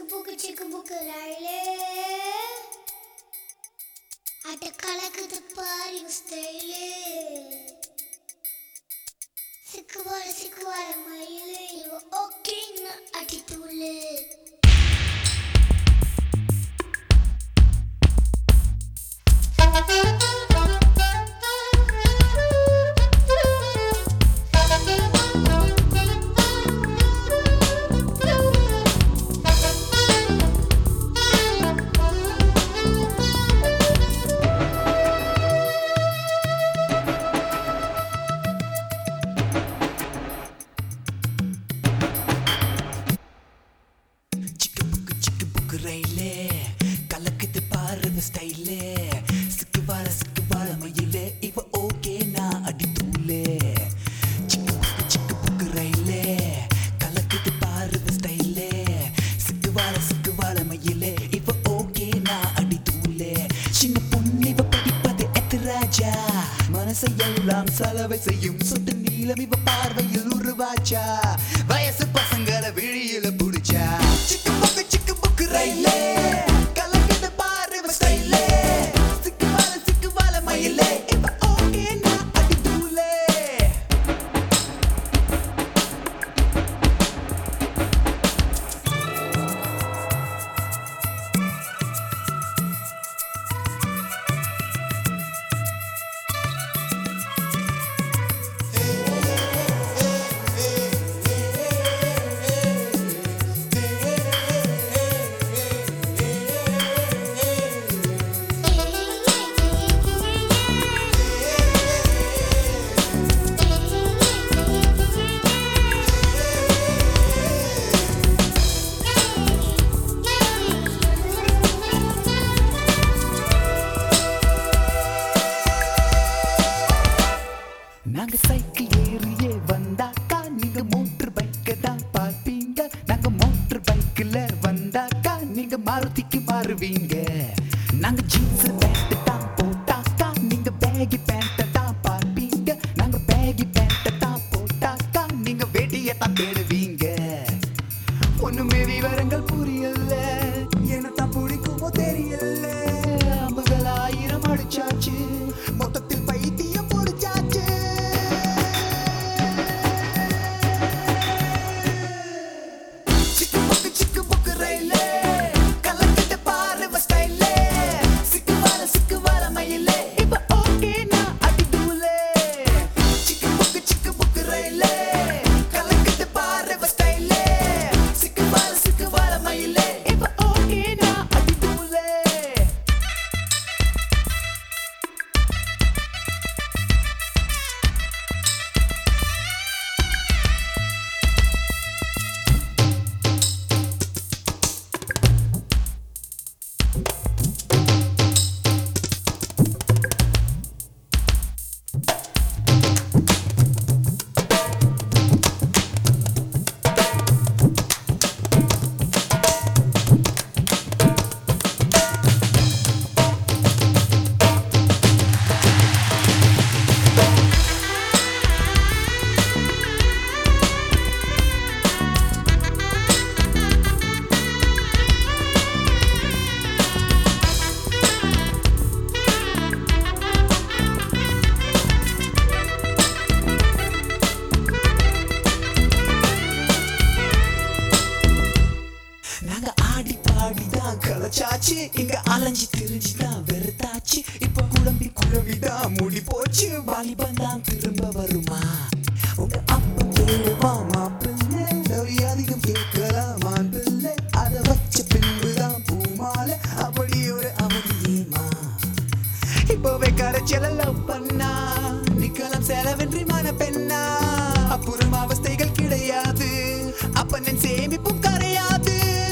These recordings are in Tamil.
புக்கு சிக்கு புக்கு ரயிலே அட்ட கலக்குது பாரு ஸ்டைலு சிக்குவார சிக்குவார மயிலு இவ ஓகேன்னு அடி தூளு சிக்கு புக்கு சிக்கு புக்கு ரயிலே கலக்குது பாரு ஸ்டைலே சிக்கு வார சிக்கு வார மயிலே இவ ஓகே நான் அடி தூளே சிக்கு புக்கு சிக்கு புக்கு ரயிலே கலக்குது பாரு ஸ்டைலே சிக்கு வார சிக்கு வார மயிலே இவ ஓகே நான் அடி தூளே சின்ன பொண்ணு இவ படிப்பது எத்து ராஜா மனசை எல்லாம் சலவை செய்யும் சொட்டு நீளம் இவ பார்வையில் உருவாச்சா வயசு பசங்களை விழியில புடிச்சா சிக்கு புக்கு சிக்கு புக்கு ரயிலே கலக்குது பாரு இவ ஸ்டைலே சிக்கு வாழ சிக்கு வாழ மயிலே இவ ஓகே நான் அடி தூளே நாங்க சைக்கிள் ஏறியே வந்தாக்கா நீங்க மோட்டர் பைக்க தான் பார்ப்பீங்க நாங்க மோட்டர் பைக்ல வந்தாக்கா நீங்க மாருதிக்கு மாறுவீங்க நாங்க ஜீன்ஸ் பேண்ட் தான் போட்டாக்கா நீங்க பேகி பேண்ட் தான் பார்ப்பீங்க நாங்க பேகி பேண்ட் தான் போட்டாக்கா நீங்க வேட்டியை தான் தேடுவீங்க ஒண்ணுமே விவரங்கள் புரியல என்னத்தான் பிடிக்குமோ தெரியல அம்புகள் ஆயிரம் அடிச்சாச்சு மொத்தத்தில் பைத்தியம் பிடிச்சாச்சு சிக்கு புக்கு சிக்கு புக்கு ரயிலே கலக்கிட்டு பாரு இவ ஸ்டைலே சிக்கு வார சிக்கு வார மயிலே இப்ப ஓகே நான் அடி தூளே சிக்கு புக்கு சிக்கு புக்கு ரயிலே கலக்கிட்டு பாரு இவ ஸ்டைலே சிக்கு வார சிக்கு வார மயிலே இப்ப ஓகே நான் அடி தூளே நாங்க ஆடி பாடி தான் களைச்சாச்சு இங்க அலைஞ்சு திரிஞ்சு தான் வெறுத்தாச்சு இப்ப குழம்பி குழம்பி தான் மூடி போச்சு வாலிபன் தான் திரும்ப வருமா உங்க அப்பா கேளுவா மாப்பிள்ளை நொறி அதிகம் கேட்கலாமா பிள்ளை அதை வச்ச பின்புதான் பூமாலை அப்படி ஒரு அவதியேமா இப்பவே கரைச்சல லவ் பண்ணா நிக்கலாம் செலவின்றி மன பெண்ணா அப்புறம் அவஸ்தைகள் கிடையாது அப்பனின் சேமிப்பும் கரையாது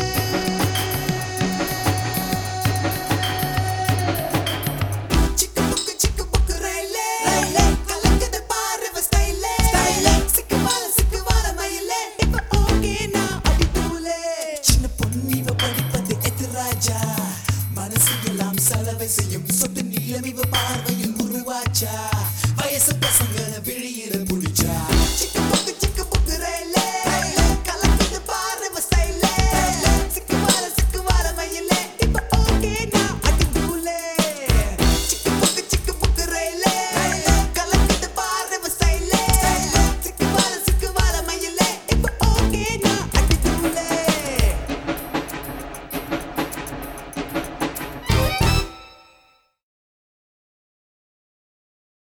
சிக்கு புக்கு சிக்கு புக்கு ரயிலே ரயிலே கலக்குது பாரு இவ ஸ்டைலே ஸ்டைலே சிக்கு வாழ சிக்கு வாழ மயிலே இப்ப ஓகே நான் அடி தூளே சின்ன பொண்ணு இவ படிப்பது எத்து ராஜா மனசு எல்லாம் சலவை செய்யும் சொட்டு நீளம் இவ பார்வையில் உருவாச்சா